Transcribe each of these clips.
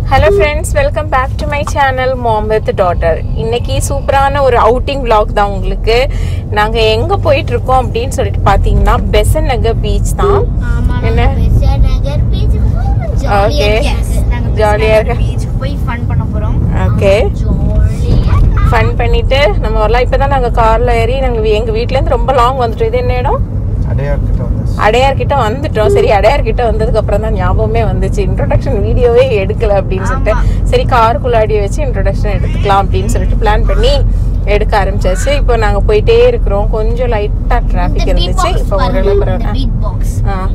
Hello friends welcome back to my channel mom with daughter இன்னைக்கு சூப்பரான ஒரு outing vlog தான் உங்களுக்கு நாங்கள் எங்கே போயிட்டு இருக்கோம் அப்படின்னு சொல்லிட்டு பார்த்தீங்கன்னா பெசன் நகர் பீச் தான் என்ன? Okay. Jolly ஆ இருக்கு. ஓகே ஃபன் பண்ணிட்டு நம்ம வரலாம் இப்போ தான் நாங்கள் காரில் ஏறி நாங்கள் எங்கள் வீட்டிலேருந்து ரொம்ப லாங் வந்துட்டோம் இது என்ன இடம் அடையார் கிட்ட வந்து அடையார் கிட்ட வந்துட்டோம் சரி அடையார் கிட்ட வந்ததுக்கு அப்புறம் தான் ஞாபகமே வந்துச்சு இன்ட்ரோடக்ஷன் வீடியோவே எடுக்கல அப்படின்னு சொல்லிட்டு சரி காருக்குள்ளாடி வச்சு இன்ட்ரோடக்ஷன் எடுத்துக்கலாம் அப்படின்னு சொல்லிட்டு பிளான் பண்ணி எடுக்க ஆரம்பிச்சாச்சு இப்போ நாங்க போயிட்டே இருக்கிறோம் கொஞ்சம் லைட்டா டிராஃபிக் இருந்துச்சு இப்போ ஓரளவு பரவாயில்ல. ஆ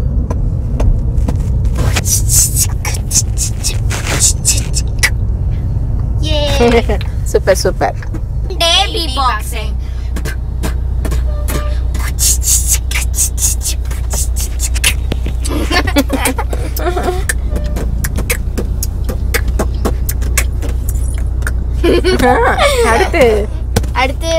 சூப்பர் சூப்பர் அடுத்து அடுத்து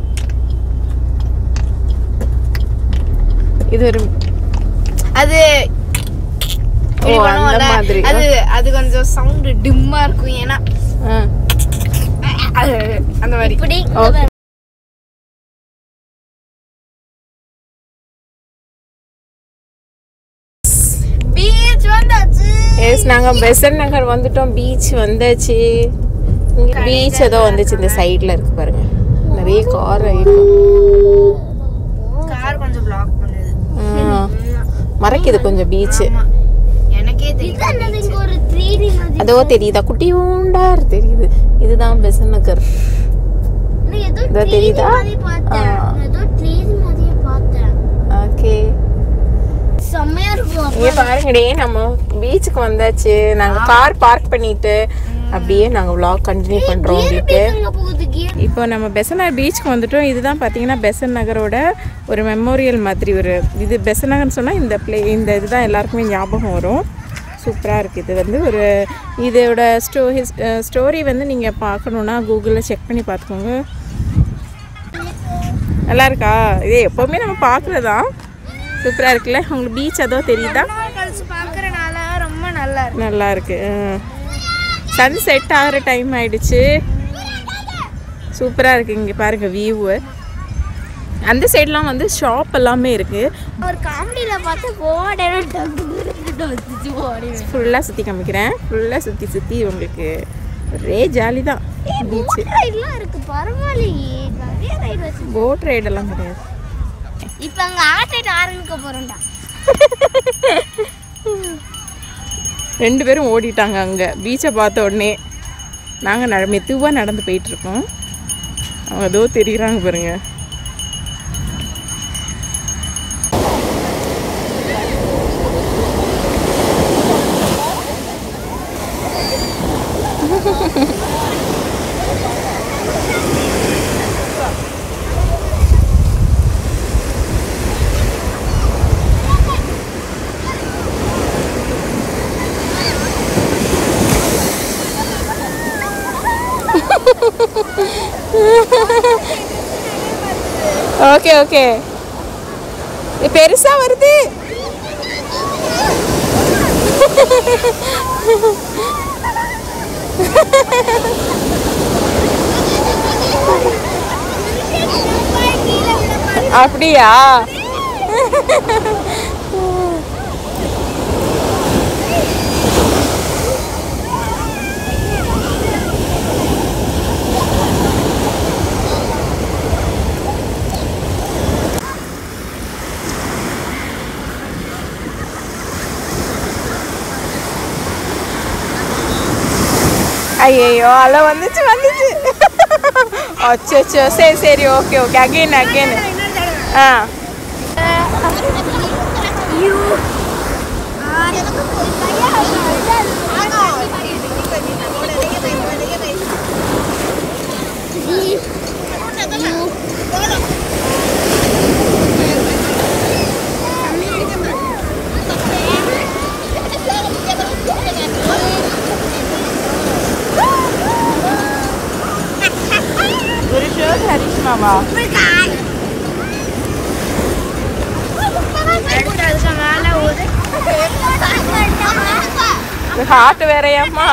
இது ஒரு அது ஓ, இப்படி அந்த பண்ணுவோம்ல, மாதிரி. அது அது கொஞ்சம் சவுண்ட் டிம்மா இருக்கும் ஏன்னா ஆ. அது அந்த மாதிரி இப்படி ஓகே பீச் வந்தாச்சு எஸ் நாங்க பெசன் நகர் வந்துட்டோம் பீச் வந்தாச்சு இங்க பீச் ஏதோ வந்துச்சு இந்த சைடுல இருக்கு பாருங்க நிறைய கார் கார் கொஞ்சம் பிளாக் பண்ணுது மறைக்குது கொஞ்சம் பீச் ஆமா. எனக்கே தெரியும் ஒரு 3D மாதிரி அதோ தெரியுதா குட்டியூண்டார் தெரியுது இதுதான் பெசன் நகர் நான் ஏதோ இதோ 3D தெரியுதா? மாதிரி பார்த்தேன் ஆ. நான் ஏதோ 3D மாதிரியே பார்த்தேன் ஓகே செம்மையா இருக்கும் இங்க பாருங்கடே நம்ம பீச்சுக்கு வந்தாச்சு நாங்க கார் பார்க் பண்ணிட்டு அப்படியே நாங்க vlog கண்டினியூ பண்றோம் உங்களுக்கு எங்க போகுது gear இப்போ நம்ம பெசனர் பீச்சுக்கு வந்துட்டோம் இதுதான் பார்த்தீங்கன்னா பெசன் நகரோட ஒரு மெமோரியல் மாதிரி ஒரு இது பெசன் நகர்னு சொன்னால் இந்த ப்ளே இந்த இதுதான் எல்லாருக்குமே ஞாபகம் வரும் சூப்பராக இருக்குது இது வந்து ஒரு இதோட ஸ்டோ ஹிஸ் ஸ்டோரி வந்து நீங்கள் பார்க்கணுன்னா கூகுளில் செக் பண்ணி பார்த்துக்கோங்க நல்லா இருக்கா இதே எப்போவுமே நம்ம பார்க்குறதான் சூப்பராக இருக்குல்ல உங்களுக்கு பீச் அதோ தெரியுதா கழிச்சு பாக்குறனால ரொம்ப நல்லா இருக்கு நல்லா இருக்கு சன் செட் ஆகிற டைம் ஆயிடுச்சு சூப்பராக இருக்கு இங்கே பாருங்க வியூவு அந்த சைட்லாம் வந்து ஷாப் எல்லாமே இருக்கு ஒரு காமெடியில பார்த்து போடணும் வந்துச்சு போடணும் ஃபுல்லாக சுற்றி காமிக்கிறேன் ஃபுல்லாக சுற்றி சுற்றி உங்களுக்கு ஒரே ஜாலி தான் பீச்சு ரைட்லாம் இருக்கு பரவாயில்லையே நிறைய ரைடு வச்சு போட் ரைடெல்லாம் கிடையாது இப்போ அங்க ஆட்டைட்டு ஆரம்பிக்க போறோம்டா ரெண்டு பேரும் ஓடிட்டாங்க அங்கே பீச்சை பார்த்த உடனே நாங்கள் நட மெதுவாக நடந்து போயிட்டுருக்கோம் அவங்க அதோ தெரியுறாங்க பாருங்க ஓகே ஓகே இது பெருசா வருது அப்படியா ஐயோ அல வந்துச்சு வந்துச்சு அச்சோ சரி சரி ஓகே ஓகே அகைன் அகைன் ஆ ஒரு ஷோ ஹரிஷ்மாவா அடுத்து அதுக்கு மேல ஒரு ஹார்ட் வேறையாம்மா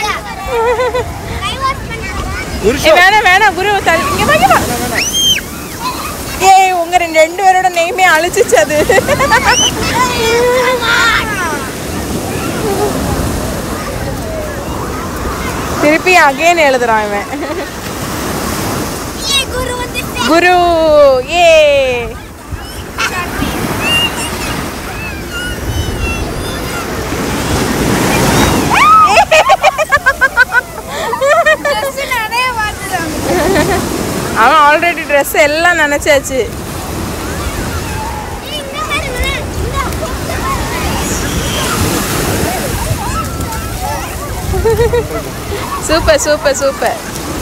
கை வாஷ் பண்ணாத ஏய், வேணாம் வேணாம் குரு தள்ளி இங்க வா, இங்க வா ஏய் உங்க ரெண்டு ரெண்டு பேரோட நெய்மே அழிச்சிச்சு அது திருப்பி அகைன் எழுதுறான் இவன் ஏ குரு வந்து குரு ஏ நிறைய பார்த்துருவாங்க அவன் ஆல்ரெடி ட்ரெஸ் எல்லாம் நினைச்சாச்சு இந்த மாதிரி விடு. இந்த சூப்பர் சூப்பர் சூப்பர்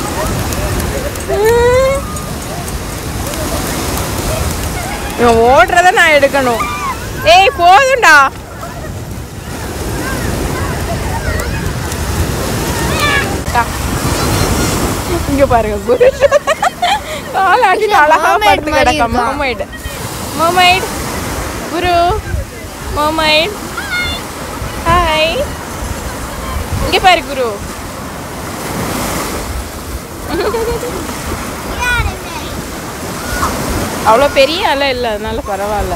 இவன் ஓடுறத நான் எடுக்கணும் ஏய் போதும்டா அக்கா. இங்க பாருங்க குரு கால் ஆட்டிட்டு அழகா mermaid படுத்து மாதிரி கிடக்க இருக்கா. மோமைடு மோமைட் குரு மோமைட் ஹாய் இங்க பாரு குரு அவ்வளோ பெரிய அலை இல்லை அதனால பரவாயில்ல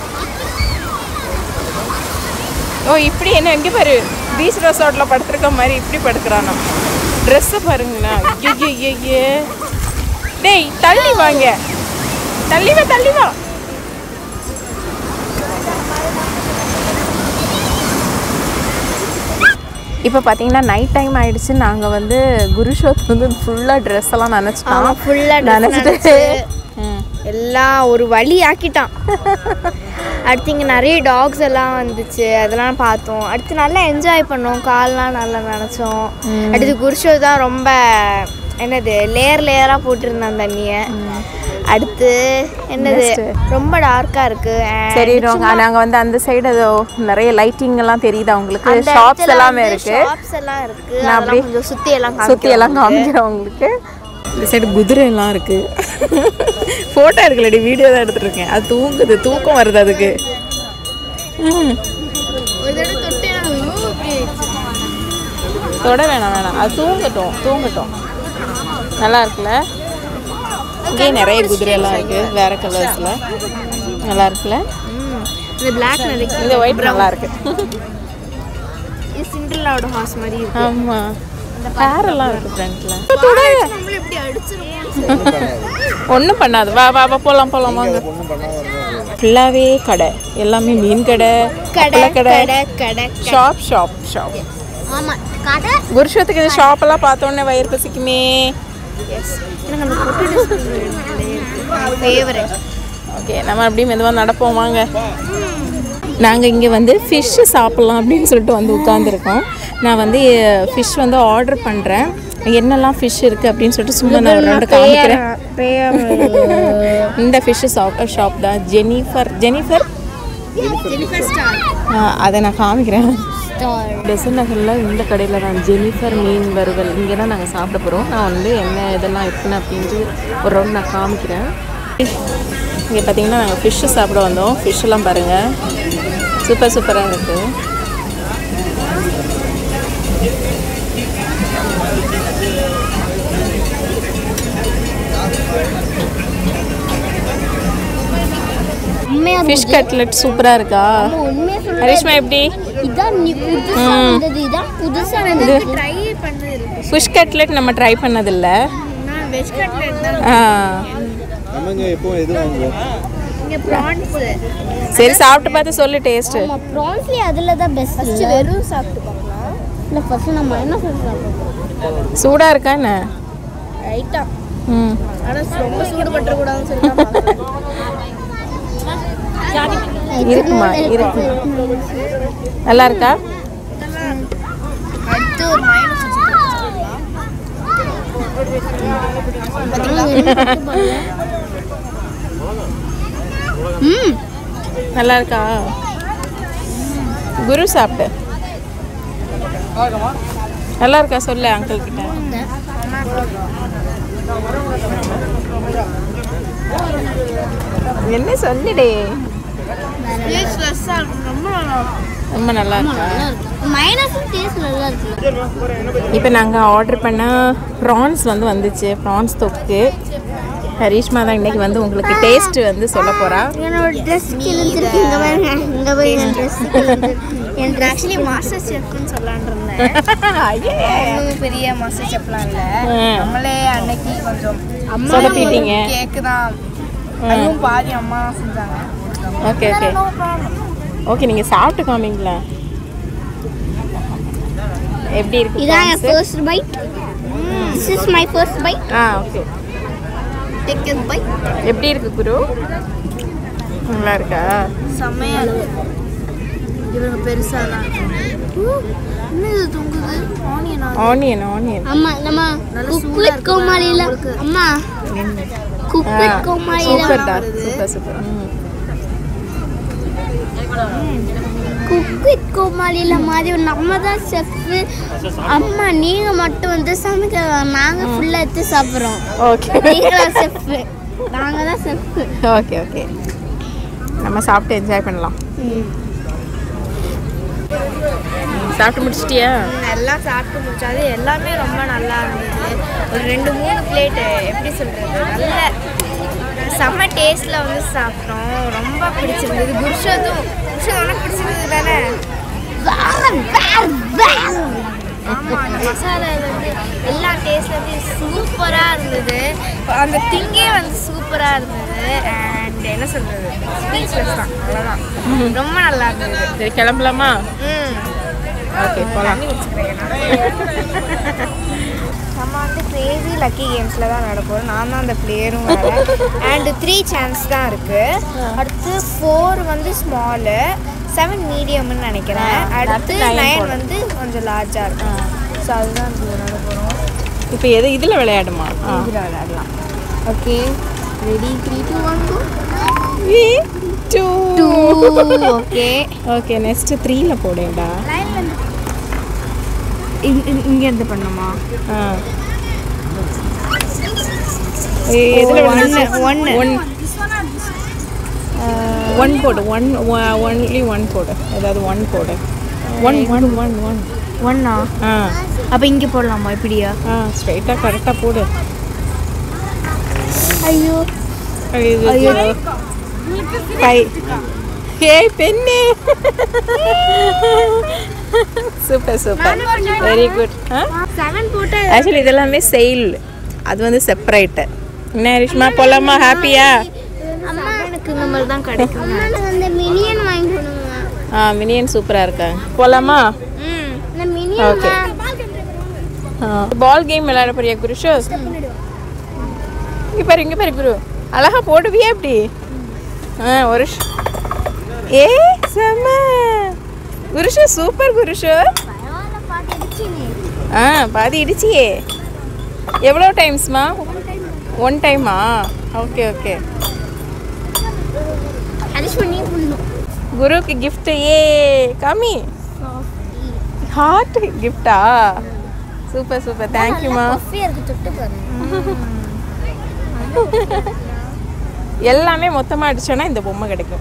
ஓ இப்படி என்ன இங்கே பாரு பீச் ரெசார்ட்டில் படுத்துருக்க மாதிரி இப்படி படுக்கிறானா ட்ரெஸ்ஸை பாருங்கண்ணா ஐயோ ஐயோ டேய் தள்ளி வாங்க தள்ளி வா தள்ளி வா இப்போ பார்த்தீங்கன்னா நைட் டைம் ஆயிடுச்சு நாங்கள் வந்து குரு ஷோக்கு வந்து ஃபுல்லாக ட்ரெஸ் எல்லாம் நினச்சிட்டோம் ஆமா, full ஆ dress நினச்சிட்டு நனைச்சு. எல்லாம் ஒரு வழி ஆக்கிட்டான் அடுத்து இங்கே நிறைய டாக்ஸ் எல்லாம் வந்துச்சு அதெல்லாம் பார்த்தோம் அடுத்து நல்லா என்ஜாய் பண்ணோம் கால்லாம் நல்லா நினச்சோம் அடுத்து குருஷோ தான் ரொம்ப என்னது லேயர் லேயராக போட்டிருந்தான் தண்ணியை அடுத்து என்னது ரொம்ப டார்க்காக இருக்கு and சரி நாங்கள் வந்து அந்த சைடு ஏதோ நிறைய லைட்டிங் எல்லாம் தெரியுதா உங்களுக்கு அந்த ஷாப்ஸ் இடத்துல எல்லாமே வந்து இருக்கு shops எல்லாம் இருக்கு நான் அப்படியே அதெல்லாம் கொஞ்சம் சுற்றி எல்லாம் சுற்றி எல்லாம் காமிக்கிறேன் உங்களுக்கு இந்த சைடு குதிரை எல்லாம் இருக்கு ஃபோட்டோ இருக்குல்லடி வீடியோ தான் எடுத்துட்டு இருக்கேன் அது தூங்குது தூக்கம் வருது அதுக்கு ம். ஒரு தடவை தொட்டு தொட வேணாம் வேணாம் அது தூங்கட்டும் தூங்கட்டும் நல்லா இருக்குல்ல இங்கேயே நிறைய குதிரை எல்லாம் இருக்கு வேற கலர்ஸ்ல நல்லா இருக்குல்ல இந்த பிளாக் நிறைய இந்த ஒயிட் நல்லா இருக்கு இது சிண்ட்ரலாவோட ஹார்ஸ் மாதிரி இருக்கு ஆமா ஹேர் எல்லாம் இருக்கு ஃப்ரண்ட்ல நம்மள எப்படி அடிச்சிருக்கோம் ஒன்றும் பண்ணாது வா வா வா போகலாம் போகலாம் வாங்க ஃபுல்லாகவே கடை எல்லாமே மீன் கடை கடை அப்பள கடை கடை கடை ஷாப் ஷாப் ஷாப் ஆமா கடை குருஷத்துக்கு இந்த ஷாப் எல்லாம் பார்த்த உடனே வயிறு பசிக்குமே எஸ் எனக்கு அந்த குட்டி ஃபேவரட் ஓகே நம்ம அப்படியே மெதுவாக நடப்போம் வாங்க நாங்கள் இங்கே வந்து ஃபிஷ்ஷு சாப்பிட்லாம் அப்படின்னு சொல்லிட்டு வந்து உட்காந்துருக்கோம் நான் வந்து ஃபிஷ் வந்து ஆர்டர் பண்ணுறேன் என்னெல்லாம் ஃபிஷ் இருக்குது அப்படின்னு சொல்லிட்டு சும்மா நான் ஒரு ரெண்டு காமிக்கிறேன் இந்த ஃபிஷ்ஷு ஷாப் ஷாப் தான் ஜெனிஃபர் ஜெனிஃபர் ஆ, அதை நான் காமிக்கிறேன் டெசன் நகரில் இந்த கடையில் தான் ஜெனிஃபர் மீன் வறுவல் இங்கே தான் நாங்கள் சாப்பிட போகிறோம் நான் வந்து என்ன இதெல்லாம் இருக்குன்னு அப்படின்ட்டு ஒரு ரவுண்ட் நான் காமிக்கிறேன் இங்கே பார்த்தீங்கன்னா நாங்கள் ஃபிஷ்ஷு சாப்பிட வந்தோம் ஃபிஷ் எல்லாம் பாருங்கள் சூப்பர் சூப்பராக இருக்குது உண்மையா ஃபிஷ் கட்லெட் சூப்பராக இருக்கா உண்மையா சொல்ல ஹரிஷ்மா எப்படி இதான் நீ புதுசா வந்தது இதான் புதுசானது ட்ரை பண்ணது இருக்கு ஃபிஷ் கட்லெட் நம்ம ட்ரை பண்ணதில்ல நான் வெஜ் கட்லெட் தான் ஆ நம்ம இங்கே எப்பவும் எது வாங்குவோம் இங்கே ப்ரான்ஸ் சரி சாப்பிட்டு பார்த்து சொல்லு டேஸ்ட்டு ஆமா ப்ரான்ஸ்லி அதுல தான் பெஸ்ட் ஃபஸ்ட்டு வெறும் சாப்பிட்டு பார்க்கலாம் இல்ல ஃபர்ஸ்ட் நம்ம என்ன சாப்பிடுறோம் சூடாக இருக்கா என்ன ரைட்டாக ம் ஆனால் ரொம்ப சூடு பற்றக்கூடாதுன்னு சொல்லி தான் பார்க்குறேன் இருக்குமா இருக்கு நல்லா இருக்கா அடுத்து ஒரு மைனஸ் ம் நல்லா இருக்கா குரு சாப்பிட்டு நல்லா இருக்கா சொல்லு அங்கிள் கிட்ட என்ன சொல்லுடே ஸ்வீட்ஸில் பெருசாக இருக்கும் ரொம்ப நல்லா இருக்கும் ரொம்ப நல்லா இருக்கா மைனஸும் டேஸ்ட் நல்லா இருக்கு இப்போ நாங்கள் ஆர்டர் பண்ண ப்ரான்ஸ் வந்து வந்துச்சு ப்ரான்ஸ் தொக்கு ஹரீஷ்மா தான் இன்னைக்கு வந்து உங்களுக்கு டேஸ்ட் வந்து சொல்ல போறா என்னோட ட்ரெஸ் கிழிஞ்சிருக்கு இங்க பாருங்க இங்க போய் என் ட்ரெஸ் என் ஆக்சுவலி மாஸ்டர் செஃப்னு சொல்லலான் இருந்தேன் ஒன்றும் பெரிய மாஸ்டர் செஃப்லாம் இல்லை நம்மளே அன்னைக்கு கொஞ்சம் அம்மா சொதப்பிட்டீங்க. கேக்கு தான் அதுவும் பாதி அம்மா தான் செஞ்சாங்க ஓகே ஓகே ஓகே நீங்கள் சாப்பிட்டு காமிங்களா எப்படி இருக்கு இதான் என் prawns? First bite this is my first bite ஆ ஓகே டேக் யூ பைட் எப்படி இருக்கு குரு நல்லா இருக்கா செம்மையா இருக்கு இவங்க பெருசா தான் என்ன இது தொங்குது ஆனியனா ஆனியன் ஆனியன் அம்மா நம்ம குக் வித் கோமாளில அம்மா குக் வித் கோமாளில சூப்பர்டா சூப்பர் சூப்பர் குக் வித் கோமாளில மாதிரி நம்ம தான் செஃப் அம்மா நீங்க மட்டும் வந்து சமைக்க வேணாம். நாங்க ஃபுல்லா எடுத்து சாப்பிடுறோம் ஓகே நீங்களா செஃப் நாங்க தான் செஃப் ஓகே ஓகே நம்ம சாப்பிட்டு என்ஜாய் பண்ணலாம் சாப்பிட்டு முடிச்சிட்டியா எல்லாம் சாப்பிட்டு முடிச்சாது எல்லாமே ரொம்ப நல்லா இருந்தது ஒரு ரெண்டு மூணு பிளேட்டு எப்படி சொல்கிறது நல்ல செம்ம டேஸ்ட்டில் வந்து சாப்பிட்டோம் ரொம்ப பிடிச்சிருந்தது குருஷதும் குருஷம் உனக்கு பிடிச்சிருந்தது தானே ஆமாம் அந்த மசாலா வந்து எல்லா டேஸ்ட்லேருந்து சூப்பராக இருந்தது அந்த திங்கே வந்து சூப்பராக இருந்தது அண்ட் என்ன சொல்கிறது ஸ்பீச்லெஸ் தான் அவ்வளோதான் ரொம்ப நல்லா இருந்தது சரி கிளம்பலாமா ம் ஓகே போகலாம் நம்ம வந்து கிரேசி லக்கி கேம்ஸில் தான் நடப்போம் நான் தான் அந்த பிளேயரும் வரேன் அண்டு த்ரீ சான்ஸ் தான் இருக்குது அடுத்து ஃபோர் வந்து ஸ்மாலு செவன் மீடியம்னு நினைக்கிறேன் அடுத்து அடுத்து nine நைன் போடும். வந்து கொஞ்சம் லார்ஜாக இருக்கும் ஸோ அதுதான் இது விளையாட போகிறோம் இப்போ எது இதில் விளையாடுமா ஆ இதில் விளையாடலாம் okay ready three two one two two two okay okay next த்ரீல போடேன்டா இங்கேருந்து பண்ணுமா ஆ எதில் ஒன்று ஒன்று ஒன் ஒன் போடு ஒன் ஒன்லி ஒன் போடு ஏதாவது ஒன் போடு ஒன் ஒன் ஒன் ஒன் ஒன்னா ஆ அப்போ இங்கே போடலாமா இப்படியா ஆ ஸ்ட்ரைட்டாக கரெக்டாக போடு ஐயோ ஐயோ ஃபை ஏய் பெண்ணு சூப்பர் சூப்பர் வெரி குட் ஆ செவன் போட்டு ஆக்சுவலி இதெல்லாமே செயில் அது வந்து செப்பரேட்டு என்ன ரிஷ்மா போலாமா ஹாப்பியா அம்மா எனக்கு இந்த மாதிரி தான் கிடைக்கும் அந்த மினியன் வாங்கி கொடுங்க ஆ மினியன் சூப்பராக இருக்காங்க போலாமா ம் இந்த மினியன் ஓகே பால் கேம் விளையாட போறியா குருஷு இங்கே பாரு இங்கே பாரு குரு அழகா போடுவியா எப்படி ஆ ஒரு ஷ்- ஏ செம்ம குருஷு சூப்பர் குருஷு ஆ பாதி இடிச்சியே எவ்வளோ டைம்ஸ்மா ஒன் டைமா ஓகே ஓகே அரிசி பண்ணி பண்ணணும் குருவுக்கு gift ஏ காமி ஹார்ட் கிஃப்டா சூப்பர் சூப்பர் தேங்க்யூமா காஃபியாக இருக்கு தொட்டு பாருங்க எல்லாமே மொத்தமாக அடிச்சோன்னா இந்த பொம்மை கிடைக்கும்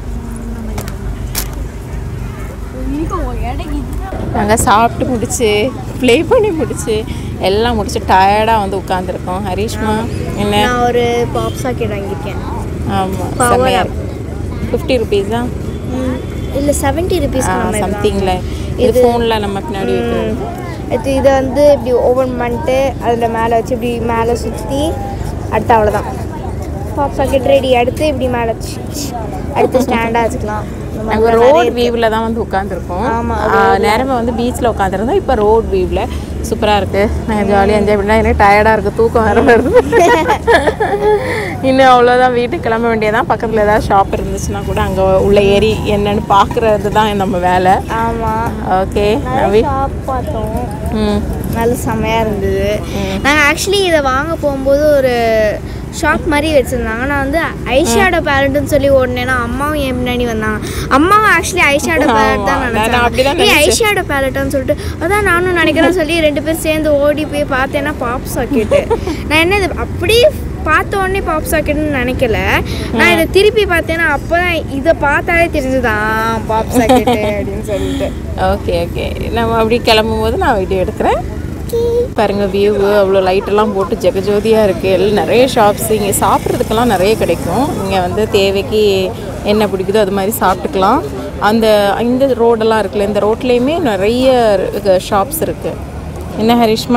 நாங்கள் சாப்பிட்டு முடிச்சு ப்ளே பண்ணி முடிச்சு எல்லாம் முடிச்சு டயர்டாக வந்து உட்காந்துருக்கோம் ஹரீஷ்மா என்ன நான் ஒரு பாப் சாக்கெட் வாங்கியிருக்கேன் ஆமாம் Power செம்மையாக up. இருக்கு ஃபிஃப்டி ருபீஸா இல்லை செவன்ட்டி ருபீஸ் சம்திங்கில் இது ஃபோனில் நம்ம பின்னாடி வைக்கிறோம் இது இதை வந்து இப்படி ஓப்பன் பண்ணிட்டு அதில் மேலே வச்சு இப்படி மேலே சுற்றி அடுத்து அவ்வளோதான் பாப் சாக்கெட் ரெடி அடுத்து இப்படி மேலே வச்சு அடுத்து ஸ்டாண்டாக வச்சுக்கலாம் இந்த மாதிரி நாங்கள் நிறைய ரோட் இருக்கு. வியூவில் தான் வந்து உட்காந்துருக்கோம் ஆமா, நேரமாக வந்து பீச்சில் உட்காந்துருந்தோம் இப்போ ரோட் வியூவில் சூப்பராக இருக்குது நாங்கள் ஜாலியாக என்ஜாய் பண்ணலாம் எனக்கு டயர்டாக இருக்குது தூக்கம் வேறு வருது இன்னும் அவ்வளோதான் வீட்டுக்கு கிளம்ப வேண்டியதான் பக்கத்தில் ஏதாவது ஷாப் இருந்துச்சுன்னா கூட அங்கே உள்ள ஏறி என்னன்னு பார்க்குறது தான் நம்ம வேலை ஆமாம் ஓகே நிறைய ஷாப் பார்த்தோம் ம் நல்ல செமையாக இருந்தது நாங்கள் ஆக்சுவலி இதை வாங்க போகும்போது ஒரு ஷாப் மாதிரி வச்சுருந்தாங்க நான் வந்து ஐஷேடோ பேலட்னு சொல்லி ஓடினேன்னா அம்மாவும் என் முன்னாடி வந்தாங்க அம்மாவும் ஆக்சுவலி ஐஷேடோ பேலட் தான் ஆமா, நான் அப்படிதான் நினச்சேன் நினைச்சேன். ஐஷேடோ பேலட்னு சொல்லிட்டு அதான் நானும் நினைக்கிறேன்னு சொல்லி ரெண்டு பேரும் சேர்ந்து ஓடி போய் பார்த்தேன்னா பாப் சாக்கெட்டு நான் என்ன இது அப்படி பார்த்த உடனே பாப் சாக்கெட்னு நினைக்கல நான் இதை திருப்பி பார்த்தேன்னா அப்போ தான் இதை பார்த்தாலே தெரிஞ்சுதான் பாப் சாக்கெட்டு அப்படின்னு சொல்லிட்டு ஓகே ஓகே நம்ம அப்படி கிளம்பும் போது நான் வீடியோ எடுக்கிறேன் பாருங்க வியூ அவ்வளோ லைட்டெல்லாம் போட்டு ஜெகஜோதியாக இருக்குது எல்லாம் நிறைய ஷாப்ஸ் இங்கே சாப்பிட்றதுக்கெல்லாம் நிறைய கிடைக்கும் இங்கே வந்து தேவைக்கு என்ன பிடிக்குதோ அது மாதிரி சாப்பிட்டுக்கலாம் அந்த இந்த ரோடெல்லாம் இருக்குல்ல இந்த ரோட்லேயுமே நிறைய ஷாப்ஸ் இருக்குது என்ன ஹரிஷ்மா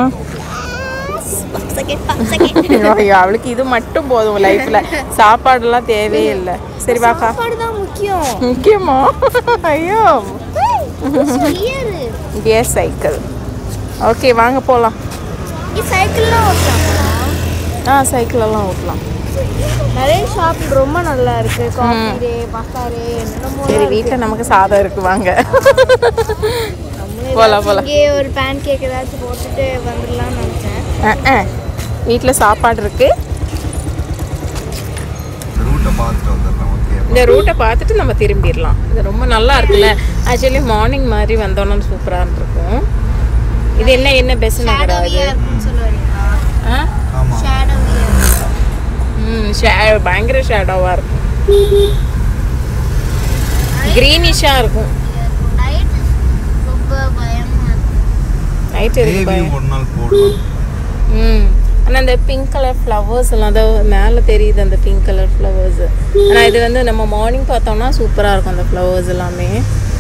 ஐயோ, அவளுக்கு இது மட்டும் போதும் லைஃப்பில் சாப்பாடெல்லாம் தேவையே இல்லை சரி வாக்கா சாப்பாடு தான் முக்கியம் முக்கியமா ஐயோ கியர் சைக்கிள் ஓகே வாங்க போகலாம் சைக்கிள்லாம் ஓட்டலாம் ஆ சைக்கிள் எல்லாம் ஓட்டலாம் நிறைய ஷாப் ரொம்ப நல்லா இருக்கு காஃபி பக்காரே என்னென்னமோ சரி வீட்டில் நமக்கு சாதம் இருக்கு வாங்க போகலாம் போகலாம் இங்கே ஒரு பேன் கேக் ஏதாச்சும் போட்டுட்டு வந்துடலாம்னு நினச்சேன் வீட்டில் சாப்பாடு இருக்கு ரூட்டை பார்த்துட்டு வந்துடலாம் ஓகே இந்த ரூட்டை பார்த்துட்டு நம்ம திரும்பிடலாம் இது ரொம்ப நல்லா இருக்குல்ல ஆக்சுவலி மார்னிங் மாதிரி வந்தோம்னா சூப்பராக இருக்கும் இது என்ன என்ன பெஸ்ட் நகரா இது ஆ ஆமாம் ம் ஷே பயங்கர ஷேடோவாக இருக்கும் க்ரீனிஷாக இருக்கும் நைட் இருக்கு தேவி ஒரு நாள் போடலாம் ம் ஆனால் அந்த பிங்க் கலர் ஃப்ளவர்ஸ் எல்லாம் அதோ மேலே தெரியுது அந்த பிங்க் கலர் ஃப்ளவர்ஸ் ஆனால் இது வந்து நம்ம மார்னிங் பார்த்தோம்னா சூப்பராக இருக்கும் அந்த ஃப்ளவர்ஸ் எல்லாமே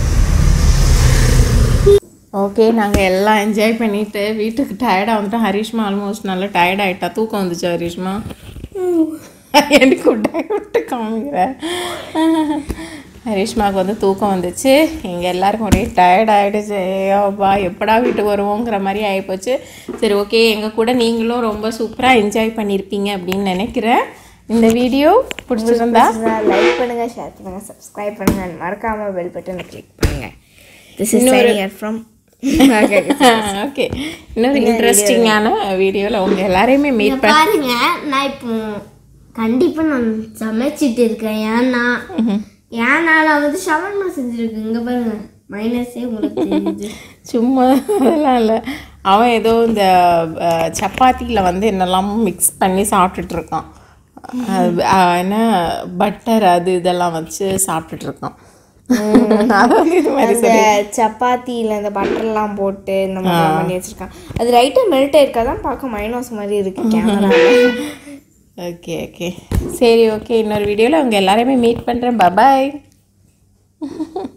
ஓகே நாங்கள் எல்லாம் என்ஜாய் பண்ணிட்டு வீட்டுக்கு டயர்டாக வந்துட்டோம் ஹரிஷ்மா ஆல்மோஸ்ட் நல்லா டயர்ட் ஆகிட்டா தூக்கம் வந்துச்சு ஹரிஷ்மா எனக்கு விட்டு விட்டு காமிக்கிறேன் ஹரிஷ்மாவுக்கு வந்து தூக்கம் வந்துச்சு எங்கள் எல்லாருக்கும் ஒரே டயர்ட் ஆகிடுச்சு ஐயோப்பா எப்படா வீட்டுக்கு வருவோங்கிற மாதிரி ஆகிப்போச்சு சரி ஓகே எங்கள் கூட நீங்களும் ரொம்ப சூப்பராக என்ஜாய் பண்ணியிருப்பீங்க அப்படின்னு நினைக்கிறேன் இந்த வீடியோ பிடிச்சிருந்தா லைக் பண்ணுங்க ஷேர் பண்ணுங்க சப்ஸ்கிரைப் பண்ணுங்க and மறக்காம பெல் பட்டனை கிளிக் பண்ணுங்க திஸ் இஸ் சைனிங் ஃப்ரம் ஓகே இன்னொரு இன்ட்ரெஸ்டிங்கான வீடியோவில் உங்கள் எல்லாரையுமே மீட் பண்ண பாருங்க நான் இப்போ கண்டிப்பா நான் சமைச்சிட்டு இருக்கேன் ஏன்னா ஏன்னா நான் வந்து ஷவர்மா செஞ்சிருக்கேன் இங்க பாருங்க மைனஸே உங்களுக்கு தெரியுது சும்மா அதெல்லாம் இல்லை அவன் ஏதோ இந்த சப்பாத்தியில் வந்து என்னெல்லாம் மிக்ஸ் பண்ணி சாப்பிட்டுட்டு இருக்கான் அது, அஹ், என்ன பட்டர் அது இதெல்லாம் வச்சு சாப்பிட்டுட்டு இருக்கான் அதை வந்து இது மாதிரி அந்த சப்பாத்தியில் அந்த பட்டர்லாம் போட்டு இந்த மாதிரி பண்ணி வச்சிருக்கான் அது ரைட்டாக மெல்ட் ஆயிருக்காதான் பார்க்க மைனோஸ் மாதிரி இருக்கு கேமரா ஓகே ஓகே சரி ஓகே இன்னொரு வீடியோவில் உங்கள் எல்லாரையுமே மீட் பண்ணுறேன் பபாய்